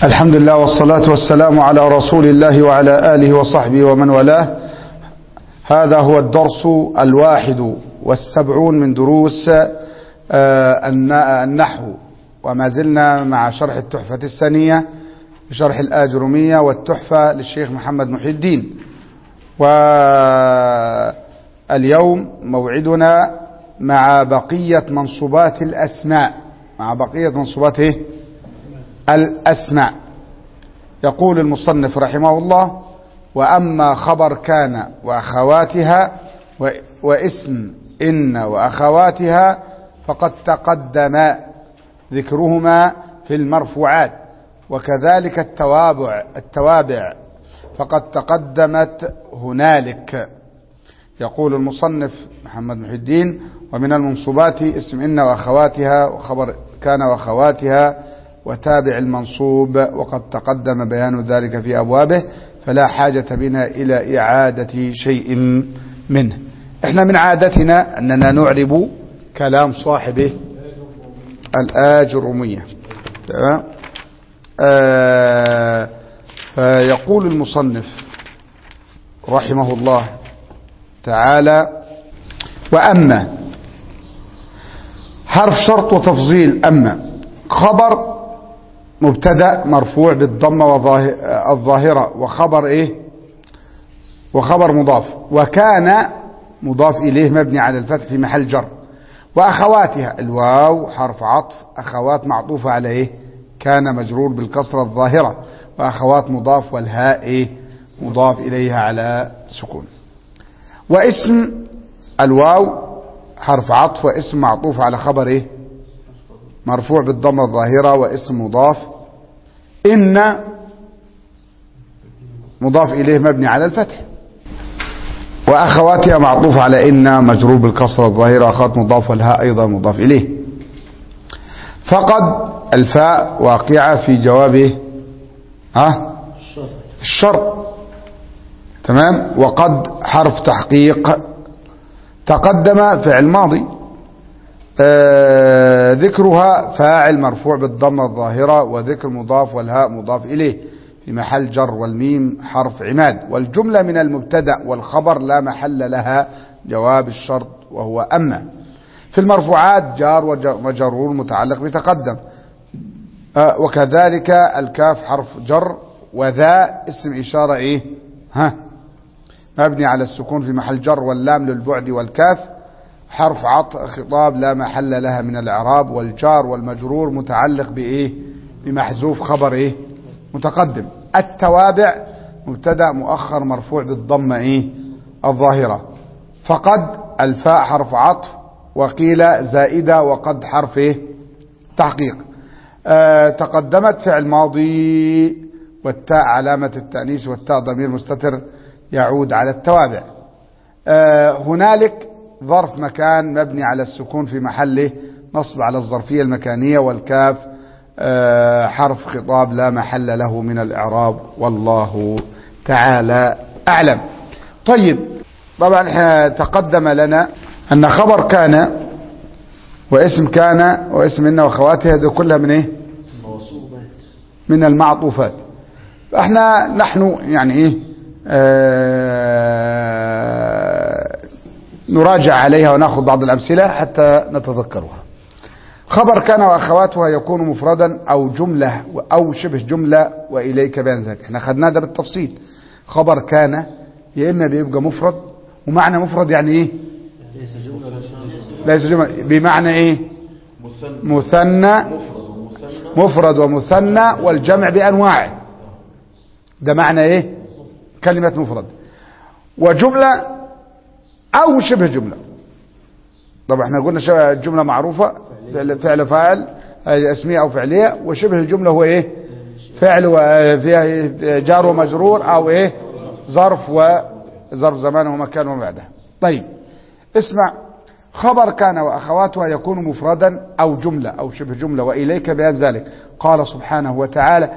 الحمد لله والصلاة والسلام على رسول الله وعلى آله وصحبه ومن والاه هذا هو الدرس الواحد والسبعون من دروس النحو وما زلنا مع شرح التحفة السنية بشرح الآجرمية والتحفة للشيخ محمد محي الدين واليوم موعدنا مع بقية منصوبات الأسماء مع بقية منصوبات إيه؟ الأسماء يقول المصنف رحمه الله وأما خبر كان وأخواتها واسم إن وأخواتها فقد تقدم ذكرهما في المرفوعات وكذلك التوابع التوابع فقد تقدمت هنالك يقول المصنف محمد محي الدين ومن المنصوبات اسم إن وأخواتها وخبر كان وأخواتها وتابع المنصوب وقد تقدم بيان ذلك في أبوابه فلا حاجة بنا إلى إعادة شيء منه احنا من عادتنا أننا نعرب كلام صاحبه الآجرمية تمام آه فيقول المصنف رحمه الله تعالى وأما حرف شرط وتفضيل أما خبر مبتدا مرفوع بالضمه الظاهره وخبر ايه وخبر مضاف وكان مضاف اليه مبني على الفتح في محل جر واخواتها الواو حرف عطف اخوات معطوفه على ايه كان مجرور بالكسره الظاهره واخوات مضاف والهاء ايه مضاف اليها على سكون واسم الواو حرف عطف واسم معطوف على خبر ايه مرفوع بالضمه الظاهره واسم مضاف ان مضاف اليه مبني على الفتح واخواتها معطوف على ان مجرور بالكسره الظاهره اخوات مضاف والهاء ايضا مضاف اليه فقد الفاء واقعه في جوابه ها الشرط تمام وقد حرف تحقيق تقدم فعل ماضي آه ذكرها فاعل مرفوع بالضمه الظاهره وذكر مضاف والهاء مضاف اليه في محل جر والميم حرف عماد والجمله من المبتدا والخبر لا محل لها جواب الشرط وهو اما في المرفوعات جار ومجرور متعلق بتقدم آه وكذلك الكاف حرف جر وذا اسم اشاره ايه ها مبني على السكون في محل جر واللام للبعد والكاف حرف عطف خطاب لا محل لها من الإعراب والجار والمجرور متعلق بإيه بمحذوف خبر إيه متقدم التوابع مبتدا مؤخر مرفوع بالضمة إيه الظاهرة فقد الفاء حرف عطف وقيل زائدة وقد حرف إيه تحقيق آه تقدمت فعل ماضي والتاء علامة التأنيس والتاء ضمير مستتر يعود على التوابع آه هنالك ظرف مكان مبني على السكون في محله نصب على الظرفية المكانية والكاف آه حرف خطاب لا محل له من الإعراب والله تعالى أعلم طيب طبعا احنا تقدم لنا أن خبر كان واسم كان واسم إن وخواتها هذه كلها من ايه من المعطوفات فاحنا نحن يعني ايه آه نراجع عليها وناخذ بعض الأمثلة حتى نتذكرها خبر كان وأخواتها يكون مفردا أو جملة أو شبه جملة وإليك بيان ذلك احنا خدناه ده بالتفصيل خبر كان يا إما بيبقى مفرد ومعنى مفرد يعني إيه ليس جملة ليس جملة بمعنى إيه مثنى مفرد ومثنى والجمع بأنواعه ده معنى إيه كلمة مفرد وجملة أو شبه جملة طبعا احنا قلنا الجملة معروفة فعل, فعل فاعل اسمية أو فعلية وشبه الجملة هو إيه فعل فيها جار ومجرور أو إيه ظرف وظرف زمان ومكان وما بعده طيب اسمع خبر كان وأخواتها يكون مفردا أو جملة أو شبه جملة وإليك بيان ذلك قال سبحانه وتعالى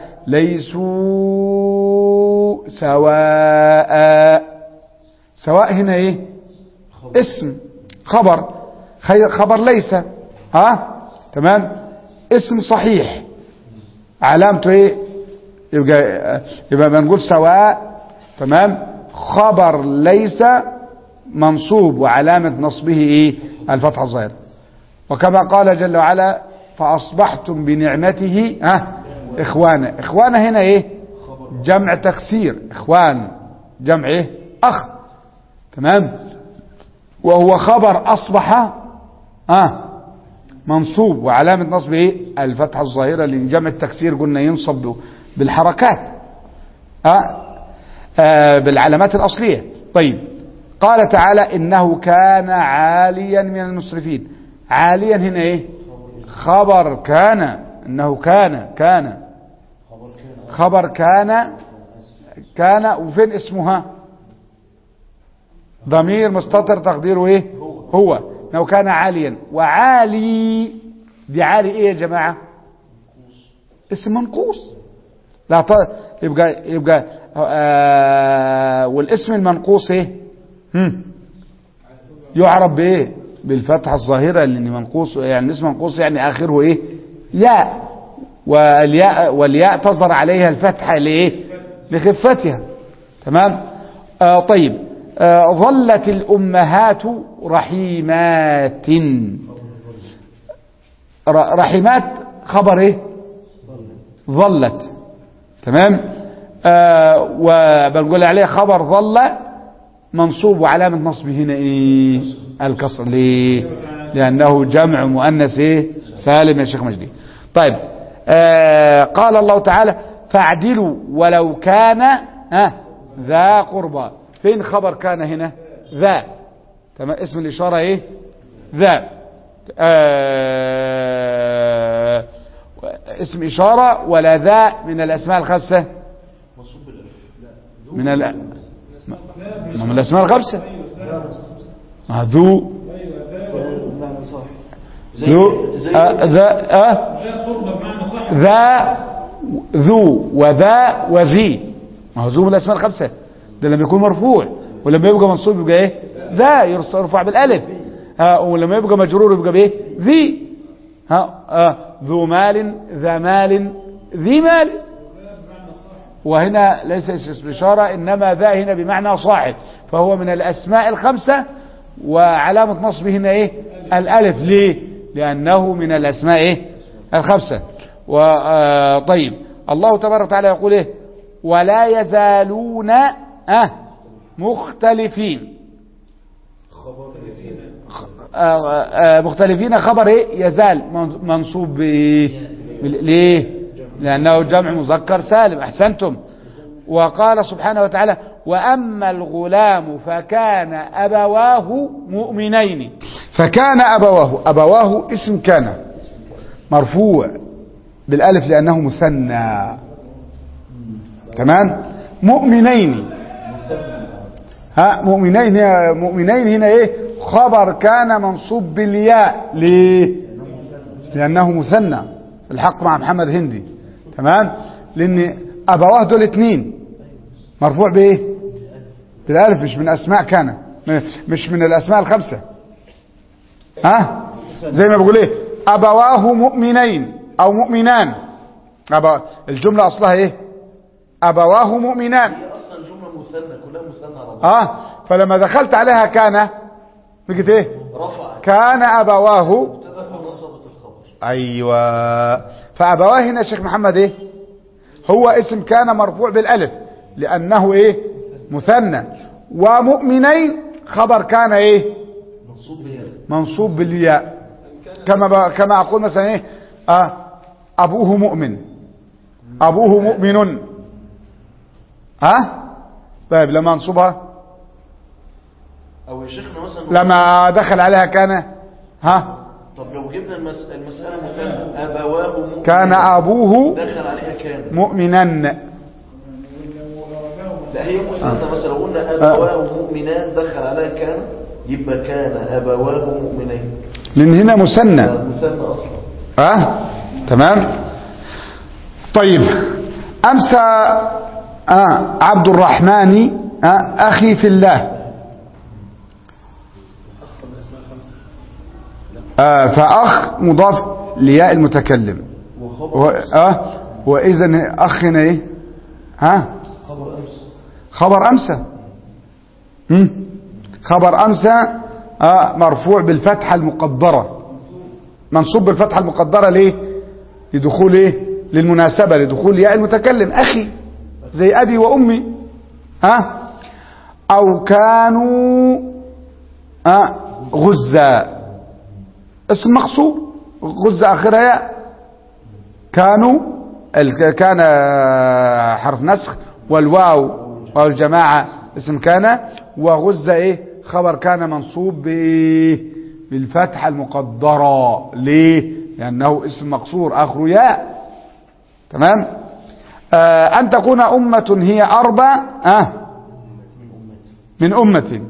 ليسوا سواء سواء هنا ايه اسم خبر خبر ليس ها تمام اسم صحيح علامته ايه يبقى يبقى بنقول سواء تمام خبر ليس منصوب وعلامة نصبه ايه الفتحة الظاهرة وكما قال جل وعلا فأصبحتم بنعمته ها إخوانا إخوانا هنا إيه جمع تكسير إخوان جمع إيه أخ تمام وهو خبر أصبح ها منصوب وعلامة نصبه إيه الفتحة الظاهرة لأن جمع التكسير قلنا ينصب بالحركات ها آه بالعلامات الأصلية طيب قال تعالى إنه كان عاليا من المسرفين عاليا هنا إيه خبر كان إنه كان كان خبر كان كان وفين اسمها ضمير مستتر تقديره ايه هو انه كان عاليا وعالي دي عالي ايه يا جماعه اسم منقوص لا ط... يبقى يبقى آه والاسم المنقوص ايه هم يعرب بايه بالفتحه الظاهره لان منقوص يعني اسم منقوص يعني اخره ايه ياء والياء والياء تظهر عليها الفتحه لايه لخفتها تمام آه طيب آه ظلت الامهات رحيمات رحيمات خبر ايه ظلت تمام آه وبنقول عليه خبر ظل منصوب وعلامة نصبه هنا ايه الكسر ليه لانه جمع مؤنث ايه سالم يا شيخ مجدي طيب آه قال الله تعالى فاعدلوا ولو كان آه ذا قربى فين خبر كان هنا ذا تمام اسم الاشاره ايه ذا آه اسم اشاره ولا ذا من الاسماء الخمسه من ال من الاسماء الخمسه ما ذو ذو ذا آه ذا ذو وذا وذي ما هو ذو من الاسماء الخمسه ده لما يكون مرفوع ولما يبقى منصوب يبقى ايه ذا يرفع بالالف ها ولما يبقى مجرور يبقى بايه ذي ها آه ذو مال ذا مال ذي مال وهنا ليس اسم اشاره انما ذا هنا بمعنى صاحب فهو من الاسماء الخمسه وعلامه نصبه هنا ايه الالف ليه لانه من الاسماء ايه الخمسه وطيب الله تبارك وتعالى يقول ايه ولا يزالون أه مختلفين آه آه مختلفين خبر ايه يزال منصوب بايه ليه لانه جمع مذكر سالم احسنتم وقال سبحانه وتعالى واما الغلام فكان ابواه مؤمنين فكان ابواه ابواه اسم كان مرفوع بالالف لانه مثنى تمام مؤمنين ها مؤمنين مؤمنين هنا ايه خبر كان منصوب بالياء ليه لانه مثنى الحق مع محمد هندي تمام لان ابواه دول اتنين مرفوع بايه بالالف مش من اسماء كان مش من الاسماء الخمسه ها زي ما بقول ايه ابواه مؤمنين او مؤمنان أبا الجمله اصلها ايه ابواه مؤمنان هي اصلا جمله مثنى كلها مثنى على بعض اه فلما دخلت عليها كان بقت ايه رفع كان ابواه مبتدا ونصبت الخبر ايوه فابواه هنا شيخ محمد ايه هو اسم كان مرفوع بالالف لانه ايه مثنى ومؤمنين خبر كان ايه منصوب بها منصوب بالياء كما ب... كما اقول مثلا ايه آه ابوه مؤمن ابوه مؤمن ها طيب لما انصبها او يا شيخنا مثلا لما دخل عليها كان ها طب لو جبنا المس... المساله مثنى ابواه مؤمنين كان ابوه دخل عليها كان مؤمنا لا هي مثنى مثلا لو قلنا ابواه مؤمنان دخل عليها كان يبقى كان ابواه مؤمنين لان هنا مثنى مثنى اصلا اه تمام طيب امسى آه عبد الرحمن آه اخي في الله آه فاخ مضاف لياء المتكلم و... اه واذا اخ هنا ايه ها خبر أمس خبر أمسى هم؟ خبر أمسى آه مرفوع بالفتحة المقدرة منصوب بالفتحة المقدرة ليه لدخول ايه للمناسبة لدخول ياء المتكلم أخي زي أبي وأمي ها أو كانوا آه غزة اسم مخصوب غزة آخرها ياء كانوا ال- كان حرف نسخ والواو واو الجماعة اسم كان وغزة ايه خبر كان منصوب بايه بالفتحة المقدرة ليه لأنه اسم مقصور آخر ياء تمام آه أن تكون أمة هي أربع آه من أمة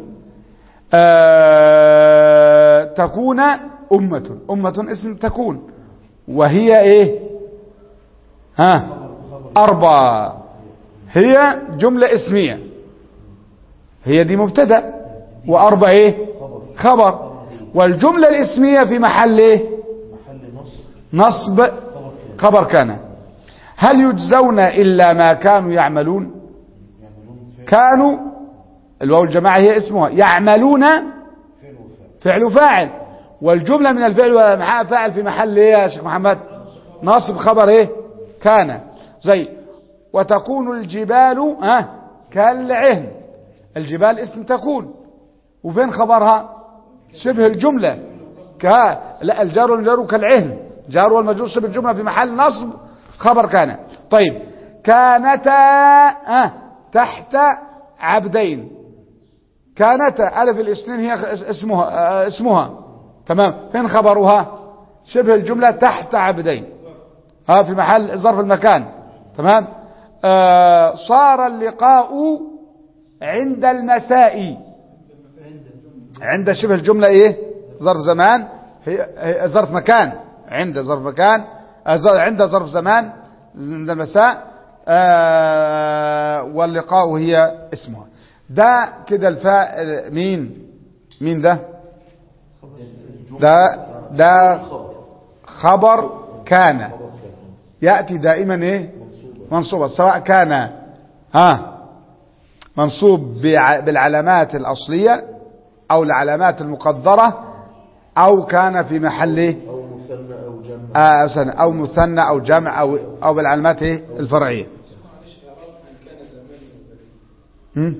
آه تكون أمة أمة اسم تكون وهي ايه ها أربعة هي جملة اسمية هي دي مبتدا وأربع ايه خبر والجملة الاسمية في محل ايه محل نصب نصب خبر كان خبر كان هل يجزون إلا ما كانوا يعملون يعملون فعل كانوا الواو الجماعة هي اسمها يعملون فعل وفعل فعل فاعل والجملة من الفعل والمحا فاعل في محل ايه يا شيخ محمد نصب خبر ايه كان زي وتكون الجبال ها كالعهن الجبال اسم تكون وفين خبرها شبه الجملة ك لا الجار والمجرور كالعهن جار والمجرور شبه الجملة في محل نصب خبر كان طيب كانتا ها تحت عبدين كانت ألف الاثنين هي اسمها آه، اسمها تمام فين خبرها شبه الجملة تحت عبدين ها في محل ظرف المكان تمام آه صار اللقاء عند المساء عند شبه الجملة ايه ظرف زمان هي هي ظرف مكان عند ظرف مكان آه، ظ- عند ظرف زمان عند المساء آه واللقاء هي اسمها ده كده الفاء مين مين ده ده ده خبر كان يأتي دائما ايه منصوبا سواء كان ها منصوب بع- بالعلامات الأصلية أو العلامات المقدرة أو كان في محل إيه؟ أو مثنى أو جمع آه، سنة أو مثنى أو جمع أو أو بالعلامات إيه؟ الفرعية هم؟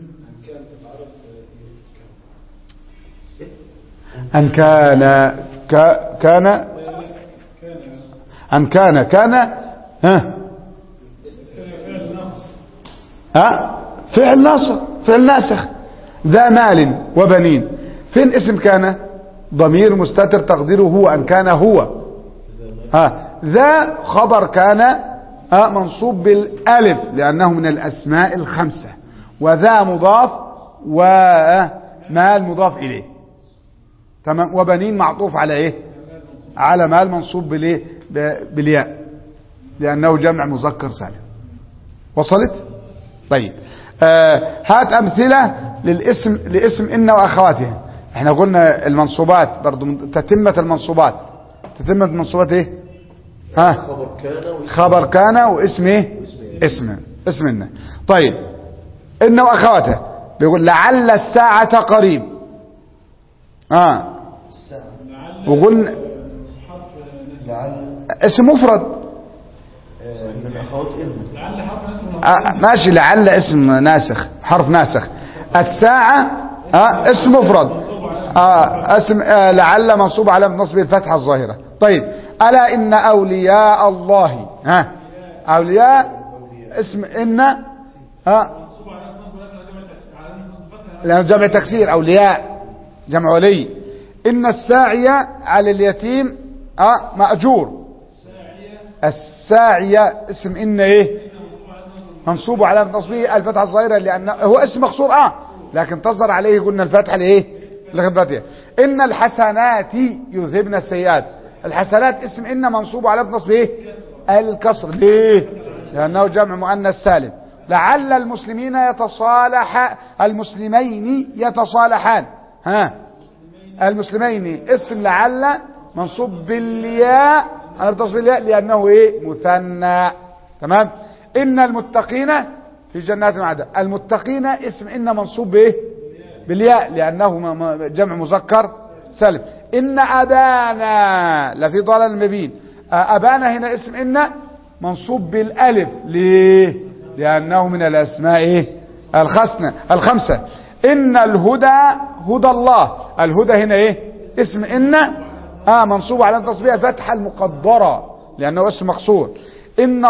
أن كان ك- كان أن كان كان ها ها فعل ناصر فعل ناسخ ذا مال وبنين فين اسم كان ضمير مستتر تقديره هو أن كان هو ها ذا خبر كان ها منصوب بالالف لانه من الاسماء الخمسه وذا مضاف ومال مضاف اليه تمام وبنين معطوف على ايه على مال منصوب بالايه ب- بالياء لانه جمع مذكر سالم وصلت طيب آه هات امثله للاسم لاسم ان واخواتها احنا قلنا المنصوبات برضو من- تتمه المنصوبات تتمه المنصوبات ايه ها خبر كان واسم خبر كان واسم ايه اسم اسم إن طيب إن وأخواته بيقول لعل الساعة قريب اه الساعة وقلنا لعل اسم مفرد آه، من أخوات إن آه ماشي لعل اسم ناسخ حرف ناسخ الساعة آه اسم مفرد آه اسم آه لعل منصوب على نصب الفتحة الظاهرة طيب ألا إن أولياء الله ها أولياء اسم إن ها لأنه جمع تكسير أولياء جمع ولي إن الساعية على اليتيم آه مأجور الساعية اسم إن إيه منصوب على نصبه الفتحة الظاهرة لأنه هو اسم مقصور آه لكن تصدر عليه قلنا الفتحة لإيه لخدمته إن الحسنات يذهبن السيئات الحسنات اسم إن منصوب على نصبه إيه الكسر ليه لأنه جمع مؤنث سالم لعل المسلمين يتصالح المسلمين يتصالحان ها المسلمين اسم لعل منصوب بالياء انا بتصل بالياء لانه ايه مثنى تمام ان المتقين في جنات وعدن المتقين اسم إن منصوب بإيه بالياء لأنه م- م- جمع مذكر سالم إن أبانا لفي ضلال مبين آه، أبانا هنا اسم إن منصوب بالألف ليه لأنه من الأسماء إيه؟ الخسنة الخمسة إن الهدى هدى الله الهدى هنا إيه اسم إن آه منصوب على تصبيح الفتحة المقدرة لأنه اسم مقصور إن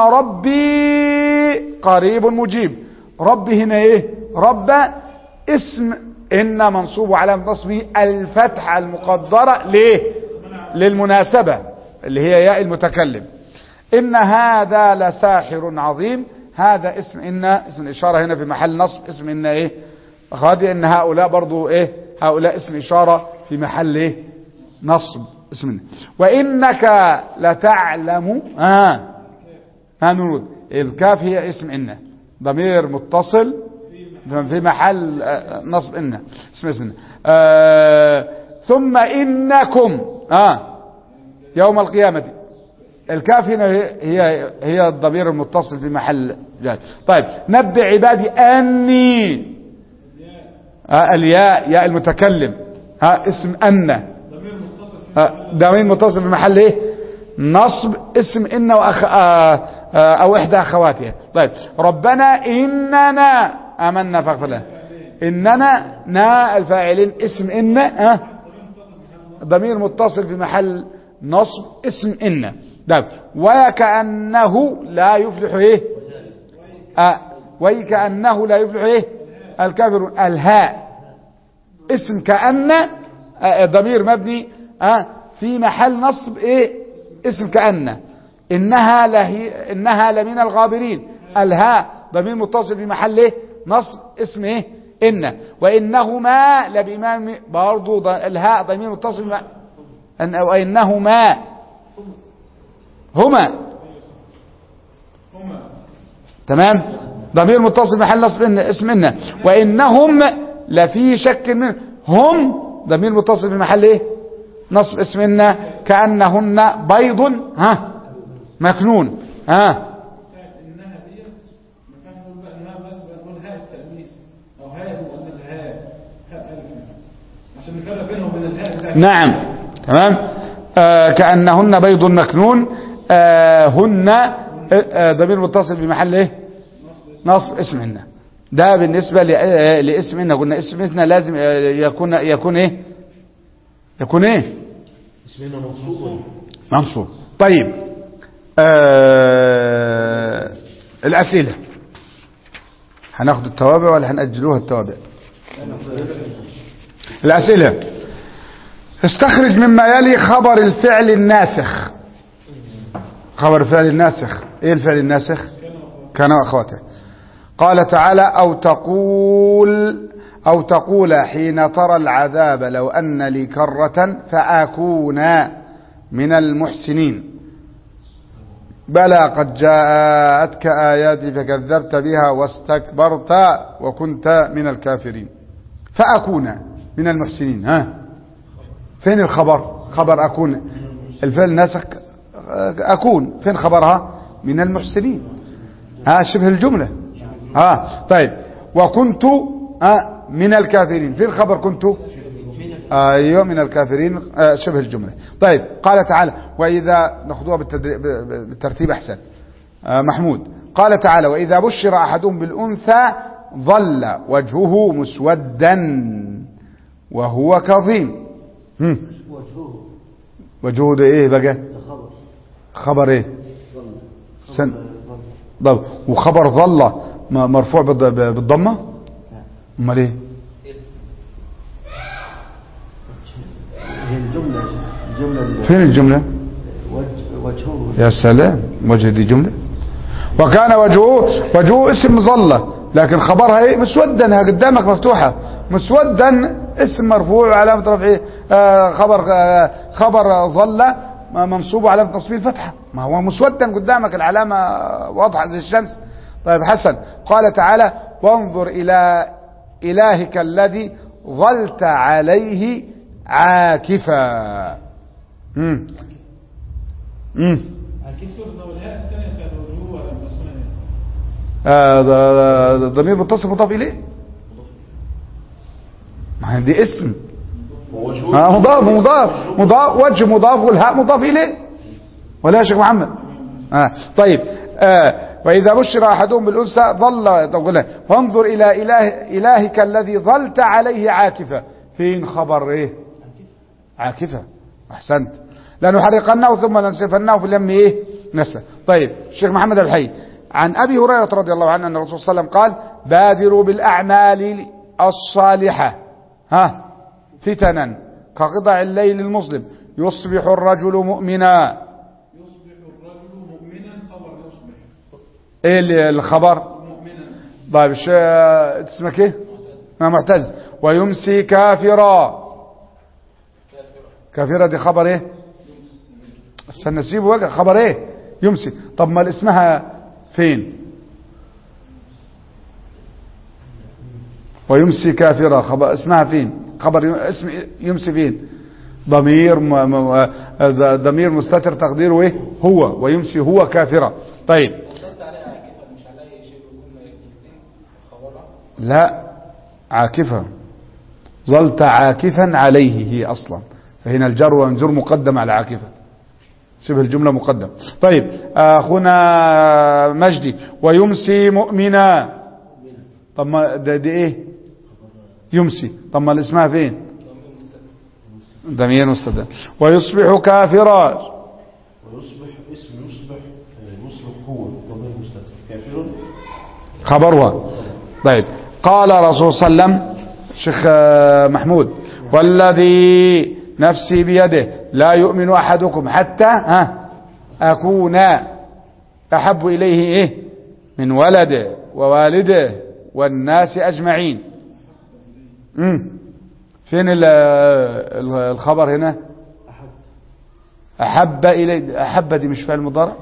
ربي قريب مجيب ربي هنا إيه رب اسم إن منصوب على نصبه الفتحة المقدرة ليه للمناسبة اللي هي ياء المتكلم إن هذا لساحر عظيم هذا اسم إن اسم الإشارة هنا في محل نصب اسم إن إيه غادي إن هؤلاء برضو إيه هؤلاء اسم إشارة في محل إيه نصب اسم إن وإنك لتعلم آه ها نرد الكاف هي اسم إن ضمير متصل في محل آه، نصب إن اسم اسم إن آه ثم إنكم آه يوم القيامة الكاف هنا هي هي, هي الضمير المتصل في محل جاد طيب نبئ عبادي أني آه الياء ياء المتكلم ها اسم أن آه، ضمير متصل في محل ايه نصب اسم إن وأخ... آه آه أو إحدى أخواتها طيب ربنا إننا آمنا فاغفر لنا إننا نا الفاعلين اسم إن آه ضمير متصل في محل نصب اسم إن طيب وكأنه لا يفلح إيه آه وكأنه لا يفلح إيه الكافر الهاء اسم كأن آه ضمير مبني آه في محل نصب إيه اسم كأن إنها لهي إنها لمن الغابرين الهاء ضمير متصل في محل إيه نصب اسم إيه إن وإنهما لبإمام برضو ض- الهاء ضمير متصل في أن أو إنهما هما تمام ضمير متصل في محل نصب إن اسم إن وإنهم لفي شك منه هم ضمير متصل في محل إيه نصب اسم إن كأنهن بيض ها مكنون ها انها دي ما ينفعش نقول بقى انها بس بنقول هاء التأنيث او هاء المؤنث هاء هاء الف عشان نفرق بينهم وبين الهاء بتاعت نعم تمام آه كأنهن بيض مكنون آه هن آه، آه، ضمير متصل في محل ايه نصب اسمهن ده بالنسبة ل- آه، لاسمهن قلنا اسمهن لازم آه، يكون يكون ايه يكون ايه اسمنا منصوب منصوب طيب آه الأسئلة هناخد التوابع ولا هنأجلوها التوابع الأسئلة استخرج مما يلي خبر الفعل الناسخ خبر الفعل الناسخ ايه الفعل الناسخ كان أخواته قال تعالى أو تقول أو تقول حين ترى العذاب لو أن لي كرة فأكون من المحسنين بلى قد جاءتك آياتي فكذبت بها واستكبرت وكنت من الكافرين فأكون من المحسنين ها فين الخبر خبر أكون الفعل ناسخ أكون فين خبرها من المحسنين ها شبه الجملة ها طيب وكنت ها من الكافرين فين خبر كنت ايوه من الكافرين آه، شبه الجمله طيب قال تعالى واذا ناخذوها بالتدري- ب- ب- بالترتيب احسن آه، محمود قال تعالى واذا بشر احدهم بالانثى ظل وجهه مسودا وهو كظيم هم. وجهه وجهه ده ايه بقى ده خبر خبر ايه ظل سن ظل طب وخبر ظل م- مرفوع بالض- ب- بالضمه امال ايه هي الجملة الجملة ال- فين الجمله وجه وجهه يا سلام وجه دي جملة وكان وجهه وجهه اسم ظلة لكن خبرها ايه مسودا ها قدامك مفتوحة مسودا اسم مرفوع علامة رفعه آه خبر آه خبر ظلة منصوب علامة تصوير الفتحة ما هو مسودا قدامك العلامة واضحة زي الشمس طيب حسن قال تعالى وانظر إلى إلهك الذي ظلت عليه عاكفا مم. مم. اكيد ترضى والهاء الثانيه بتاعت وجهه ولا اسمها آه، ده- ده- ضمير متصل مضاف اليه ما هي دي اسم ووجهه آه، مضاف مضاف مضاف وجه مضاف والهاء مضاف اليه ولا يا شيخ محمد آه. طيب آه. وإذا بشر أحدهم بالأنثى ظل طب قلنا فانظر إلى إله إلهك الذي ظلت عليه عاكفة فين خبر إيه عاكفة أحسنت لنحرقنه ثم لنسفنه في اليم إيه نسفا طيب الشيخ محمد الحي عن أبي هريرة رضي الله عنه أن الرسول صلى الله عليه وسلم قال بادروا بالأعمال الصالحة ها فتنا كقطع الليل المظلم يصبح الرجل مؤمنا يصبح الرجل مؤمنا خبر يصبح ايه اللي- الخبر مؤمنا طيب الش- اسمك ايه آه، معتز ويمسي كافرا كافرة دي خبر ايه استنى سيبه وجه خبر ايه يمسي طب ما اسمها فين ويمسي كافرة خبر اسمها فين خبر ي- اسم يمسي فين ضمير م... م... آه، ضمير مستتر تقديره ايه هو ويمسي هو كافرة طيب لا عاكفة ظلت عاكفا عليه هي أصلا فهنا الجر والمجرور مقدم على عاكفة شبه الجملة مقدم طيب أخونا مجدي ويمسي مؤمنا طب ما ده دي ايه يمسي طب ما اسمها فين ضمير مستدل ويصبح كافرا ويصبح اسم يصبح آه، يصبح هو ضمير مستتر كافر خبرها طيب قال رسول صلى الله عليه وسلم شيخ آه، محمود والذي نفسي بيده لا يؤمن أحدكم حتى ها أكون أحب إليه إيه من ولده ووالده والناس أجمعين مم. فين ال- ال- الخبر هنا أحب إليه أحب دي مش فعل مضارع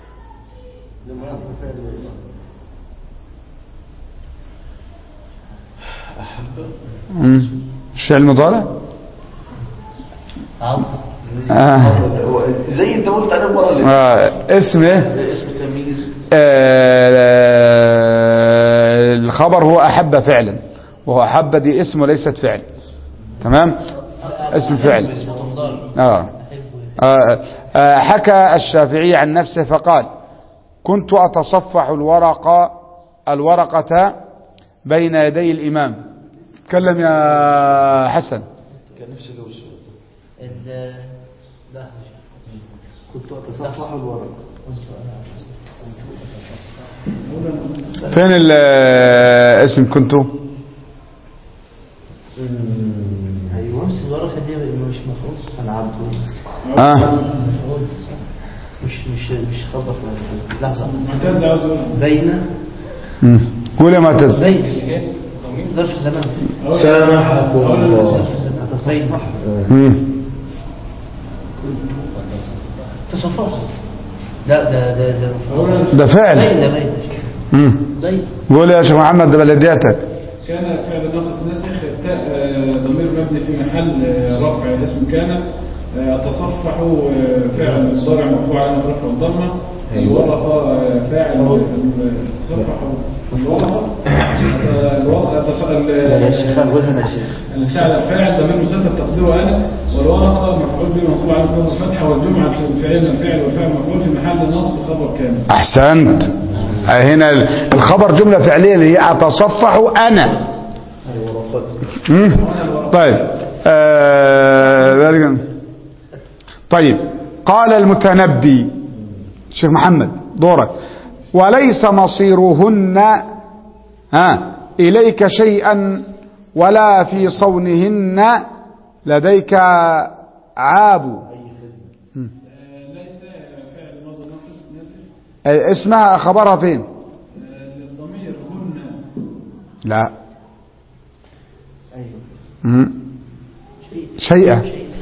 مم. مش فعل مضارع آه. هو زي انت قلت عليه المره اللي آه. اسم ايه فاتت. اسم تمييز آه، الخبر هو أحب فعلا وهو أحب دي اسم وليست فعل تمام اسم فعل آه. آه. آه. حكى الشافعي عن نفسه فقال كنت أتصفح الورقة الورقة بين يدي الإمام تكلم يا حسن كان نفسي له السؤال ال- لا كنت أتصفح الورق فين الاسم كنتوا أيوة بس الورقة دي مش مفروض أنا عبده آه. مفروض مش مش مش خبر لحظة معتز عاوز يقول بين مم. قول يا معتز بين ظرف زمان سامحكم الله ظرف زمان أتصفح مم. تصفح لا ده ده ده ده فعل بين بين مم. بين قول يا شيخ محمد ده بلدياتك كان فعل ناقص ناسخ تاء آه، ضمير مبني في محل آه، رفع اسم كان آه، أتصفح آه، فعل مضارع مرفوع على رفع الضمة الورقة آه، فاعل آه، تصفح الورقة آه، الورقة تص- ال- يا شيخ قولها يا شيخ الفعل فاعل ضمير مسدد تقديره انا والورقه مفعول به منصوب على كون الفتحه والجمعه الفعل الفعل والفعل مفعول في محل نصب خبر كامل احسنت هنا الخبر جملة فعلية اللي هي اتصفح انا مم. طيب آه ذلك طيب قال المتنبي شيخ محمد دورك وليس مصيرهن ها إليك شيئا ولا في صونهن لديك عاب آه، ليس فعل ماضي ناقص ناسف آه، اسمها خبرها فين آه، الضمير هن لا مم. شيئا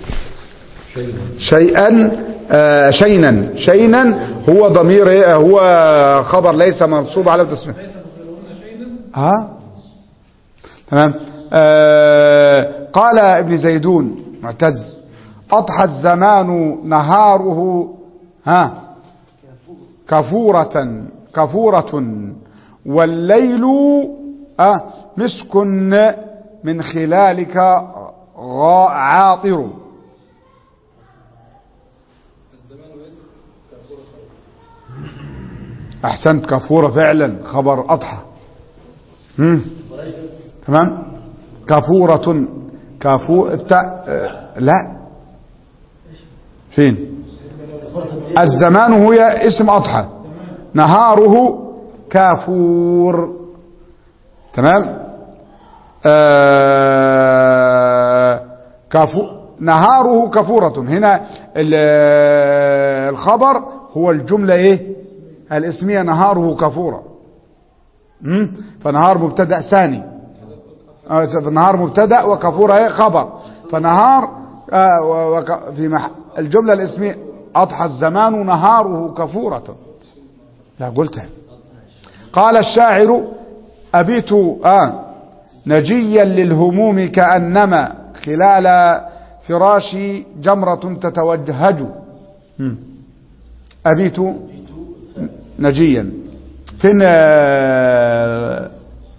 شيئا آه، شينا شينا هو ضمير إيه؟ هو خبر ليس منصوب على تسمية ليس مصيرهن شيئا ها تمام آه قال ابن زيدون معتز أضحى الزمان نهاره ها كفورة كفورة والليل آه مسك من خلالك غا- عاطر أحسنت كفورة فعلا خبر أضحى مم. تمام كفورة كفو التاء آه، لا فين الزمان هو اسم أضحى نهاره كافور تمام آه كفو نهاره كفورة هنا ال- الخبر هو الجملة ايه الاسمية نهاره كفورة مم؟ فنهار مبتدأ ثاني آه، فنهار مبتدأ وكفورة ايه خبر فنهار آه، و- وك- في مح... الجملة الاسمية أضحى الزمان نهاره كفورة لا قلتها قال الشاعر أبيت آه نجيا للهموم كأنما خلال فراشي جمرة تتوجهج مم. أبيت نجيا فين آه،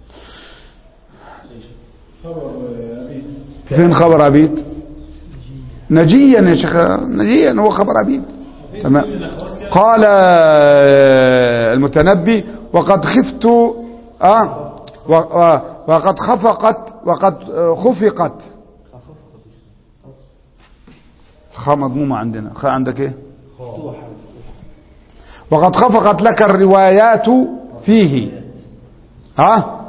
خبر آه، أبيت فين خبر أبيت نجيا يا شيخ نجيا هو خبر أبيت تمام قال آه، المتنبي وقد خفت آه و- و- وقد خفقت وقد آه، خفقت خاء مضمومة عندنا خاء عندك ايه وقد خفقت لك الروايات فيه ها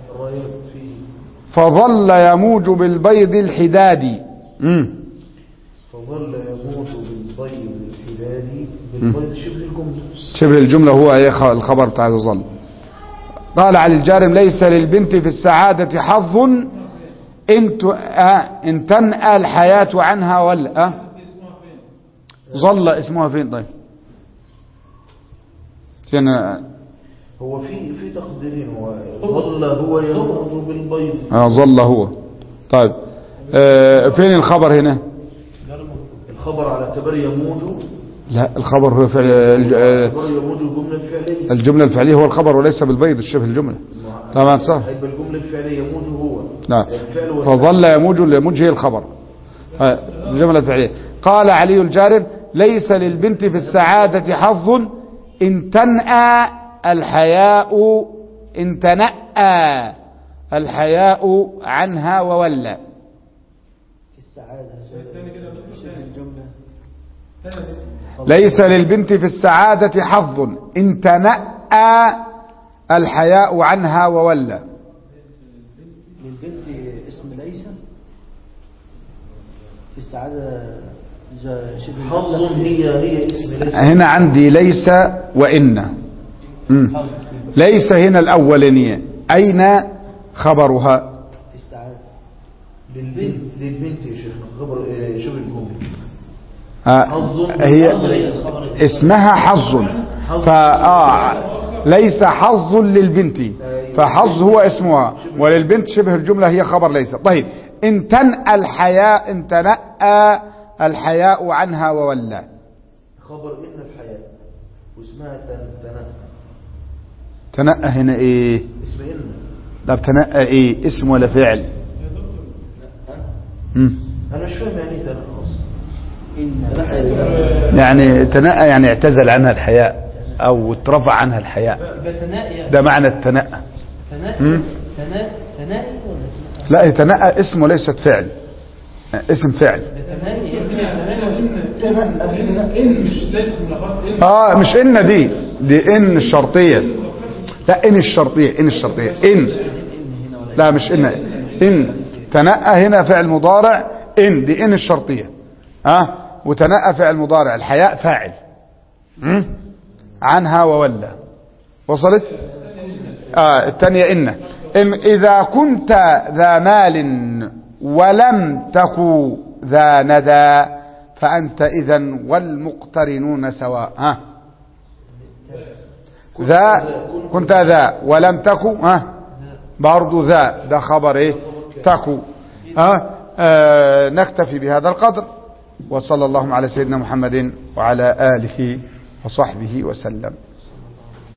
فظل يموج بالبيض الحداد مم. فظل يموت بالبيض الحلال بالبيض شبه الجملة شبه الجملة هو ايه خ- الخبر بتاع ظل قال علي الجارم ليس للبنت في السعادة حظ إن, ت... آه إن تنأى الحياة عنها ولا آه ظل اسمها فين طيب فين آه هو في في تقديرين هو ظل هو يموت بالبيض آه، ظل هو طيب آه فين الخبر هنا الخبر على اعتبار يموج لا الخبر هو فعل الج- آه، اعتبار يموج الجملة الفعلية الجملة الفعلية هو الخبر وليس بالبيض الشبه الجملة تمام صح هيبقى الجملة الفعلية يموج هو لا الفعل هو فظل يموج اليموج هي الخبر ها، الجملة الفعلية قال علي الجارب ليس للبنت في السعادة حظ إن تنأى الحياء إن تنأى الحياء عنها وولى في السعادة شبه الجملة ليس للبنت في السعادة حظ إن تنأى الحياء عنها وولى للبنت اسم ليس في السعادة جا- شبه حظ الجملة. هي هي اسم ليس هنا عندي ليس وإن مم. ليس هنا الأولانية أين خبرها في السعادة للبنت للبنت يا شيخ خبر آه، شبه الجملة آه، حظ هي حظ ليس. اسمها حظ فآه ليس حظ للبنت فحظ هو اسمها وللبنت شبه الجملة هي خبر ليس طيب ان تنأى الحياء ان تنأى الحياء عنها وولى خبر إن الحياة واسمها تن- تنأى تنأى هنا ايه اسم إن ده تنأى ايه اسم ولا فعل مم. أنا مش فاهم يعني إيه تنأى أصلا إن تنأى يعني تنأى يعني اعتزل عنها الحياء او اترفع عنها الحياء يبقى تنائي ده معنى التنأى تنائي مم. تنائي تنائي ولا اسمها؟ لا يتنأى اسم وليست فعل اسم فعل تنائي إن مش ليست من الأخوات إن اه مش ان دي دي ان الشرطية لا ان الشرطية ان الشرطية ان لا مش ان ان تنأى هنا فعل مضارع ان دي ان الشرطية اه وتنأى فعل مضارع الحياء فاعل مم؟ عنها وولى وصلت آه الثانية إن إن إذا كنت ذا مال ولم تكو ذا ندى فأنت إذا والمقترنون سواء ها ذا كنت ذا ولم تكو ها برضو ذا ده خبر ايه تكو ها آه نكتفي بهذا القدر وصلى اللهم على سيدنا محمد وعلى آله وصحبه وسلم